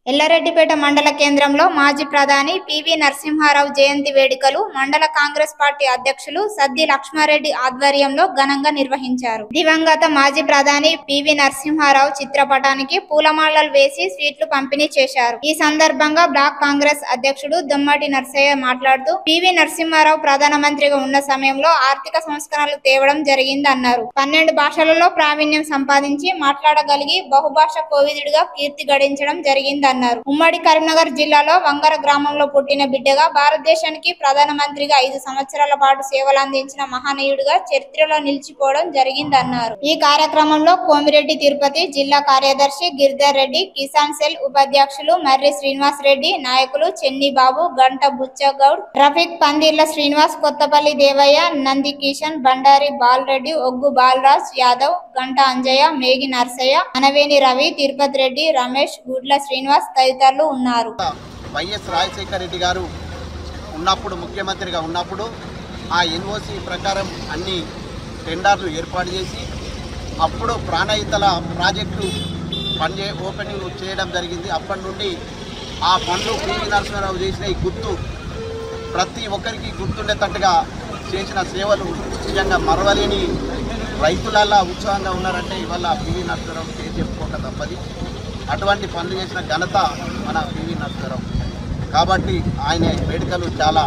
ఎల్లారెడ్డిపేట మండల కేంద్రంలో మాజీ ప్రధాని పివి నరసింహారావు జయంతి వేడుకలు మండల కాంగ్రెస్ పార్టీ అధ్యక్షులు సద్ది లక్ష్మారెడ్డి ఆధ్వర్యంలో ఘనంగా నిర్వహించారు దివంగత మాజీ ప్రధాని పివి నరసింహారావు చిత్రపటానికి పూలమాలలు వేసి స్వీట్లు పంపిణీ చేశారు ఈ సందర్భంగా బ్లాక్ కాంగ్రెస్ అధ్యక్షుడు దొమ్మటి నర్సయ్య మాట్లాడుతూ పివి నరసింహారావు ప్రధానమంత్రిగా ఉన్న సమయంలో ఆర్థిక సంస్కరణలు తేవడం జరిగిందన్నారు పన్నెండు భాషలలో ప్రావీణ్యం సంపాదించి మాట్లాడగలిగి బహుభాష కోవిదుడిగా కీర్తి గడించడం జరిగిందన్నారు ఉమ్మడి కరీంనగర్ జిల్లాలో వంగర గ్రామంలో పుట్టిన బిడ్డగా భారతదేశానికి ప్రధానమంత్రిగా ఐదు సంవత్సరాల పాటు సేవలు అందించిన మహనీయుడిగా చరిత్రలో నిలిచిపోవడం జరిగిందన్నారు ఈ కార్యక్రమంలో కోమిరెడ్డి తిరుపతి జిల్లా కార్యదర్శి గిరిధర్ రెడ్డి కిసాన్ సెల్ ఉపాధ్యక్షులు మర్రి శ్రీనివాస్ రెడ్డి నాయకులు చెన్ని బాబు గంట బుచ్చగౌడ్ రఫీక్ పందిర్ల శ్రీనివాస్ కొత్తపల్లి దేవయ్య నంది కిషన్ బండారి బాలరెడ్డి ఒగ్గు బాలరాజ్ యాదవ్ గంట అంజయ్య మేగి నర్సయ్య అనవేని రవి తిరుపతి రెడ్డి రమేష్ గుడ్ల శ్రీనివాస్ తదితరులు ఉన్నారు వైఎస్ రాజశేఖర రెడ్డి గారు ఉన్నప్పుడు ముఖ్యమంత్రిగా ఉన్నప్పుడు ఆ ఎన్ఓసి ప్రకారం అన్ని టెండర్లు ఏర్పాటు చేసి అప్పుడు ప్రాణహితల ప్రాజెక్టు పనిచే ఓపెనింగ్ చేయడం జరిగింది అప్పటి నుండి ఆ పనులు పివి నరసింహారావు చేసిన ఈ గుర్తు ప్రతి ఒక్కరికి గుర్తుండేటట్టుగా చేసిన సేవలు నిజంగా మరవలేని రైతులల్లా ఉత్సాహంగా ఉన్నారంటే ఇవాళ పివి నరసింహారావు పేరు చెప్పుకోక తప్పది అటువంటి పనులు చేసిన ఘనత మన పివి నరసింహారావు కాబట్టి ఆయన వేడుకలు చాలా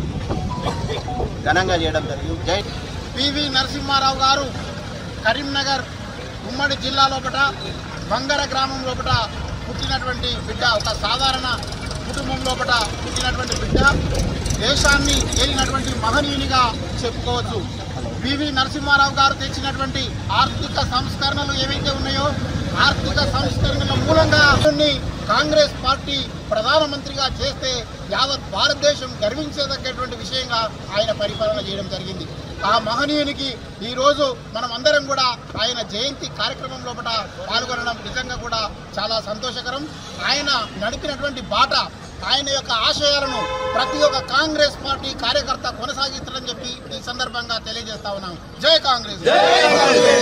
ఘనంగా చేయడం జరిగింది జై పివి నరసింహారావు గారు కరీంనగర్ ఉమ్మడి జిల్లా లోపల బంగర గ్రామం లోపల పుట్టినటువంటి బిడ్డ ఒక సాధారణ కుటుంబం లోపల పుట్టినటువంటి బిడ్డ దేశాన్ని ఏలినటువంటి మహనీయునిగా చెప్పుకోవచ్చు పివి నరసింహారావు గారు తెచ్చినటువంటి ఆర్థిక సంస్కరణలు ఏవైతే ఉన్నాయో ఆర్థిక సంస్కరణల మూలంగా కొన్ని కాంగ్రెస్ పార్టీ ప్రధానమంత్రిగా చేస్తే యావత్ భారతదేశం గర్వించదగ్గటువంటి విషయంగా ఆయన పరిపాలన చేయడం జరిగింది ఆ మహనీయునికి ఈ రోజు మనం అందరం కూడా ఆయన జయంతి కార్యక్రమం లోపల పాల్గొనడం నిజంగా కూడా చాలా సంతోషకరం ఆయన నడిపినటువంటి బాట ఆయన యొక్క ఆశయాలను ప్రతి ఒక్క కాంగ్రెస్ పార్టీ కార్యకర్త కొనసాగిస్తారని చెప్పి ఈ సందర్భంగా తెలియజేస్తా ఉన్నాం జై కాంగ్రెస్